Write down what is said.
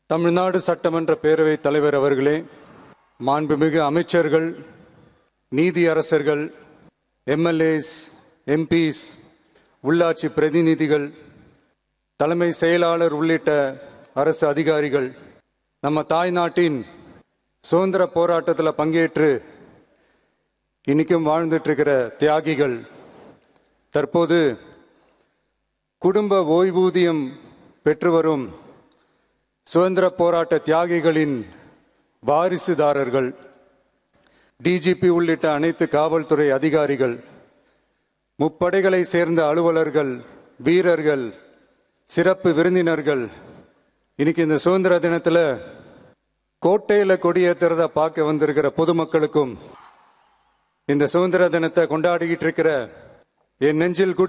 தமிழ்நாடு சட்டமன்ற பேரவைத் தலைவர் அவர்களே மாண்புமிகு அமைச்சர்கள் நீதி அரசர்கள் எம்எல்ஏஸ் எம்பிஸ் உள்ளாட்சி பிரதிநிதிகள் தலைமை செயலாளர் உள்ளிட்ட அரசு அதிகாரிகள் நம்ம தாய்நாட்டின் சுதந்திர போராட்டத்தில் பங்கேற்று இன்னைக்கும் வாழ்ந்துட்டு இருக்கிற தியாகிகள் தற்போது குடும்ப ஓய்வூதியம் பெற்று வரும் சுதந்திர போராட்ட தியாகிகளின் வாரிசுதாரர்கள் டிஜிபி உள்ளிட்ட அனைத்து காவல்துறை அதிகாரிகள் முப்படைகளை சேர்ந்த அலுவலர்கள் வீரர்கள் சிறப்பு விருந்தினர்கள் இன்னைக்கு இந்த சுதந்திர தினத்துல கோட்டையில கொடியேற்றுறத பார்க்க வந்திருக்கிற பொதுமக்களுக்கும் இந்த சுதந்திர தினத்தை கொண்டாடிக்கிட்டு இருக்கிற என் நெஞ்சில் குடி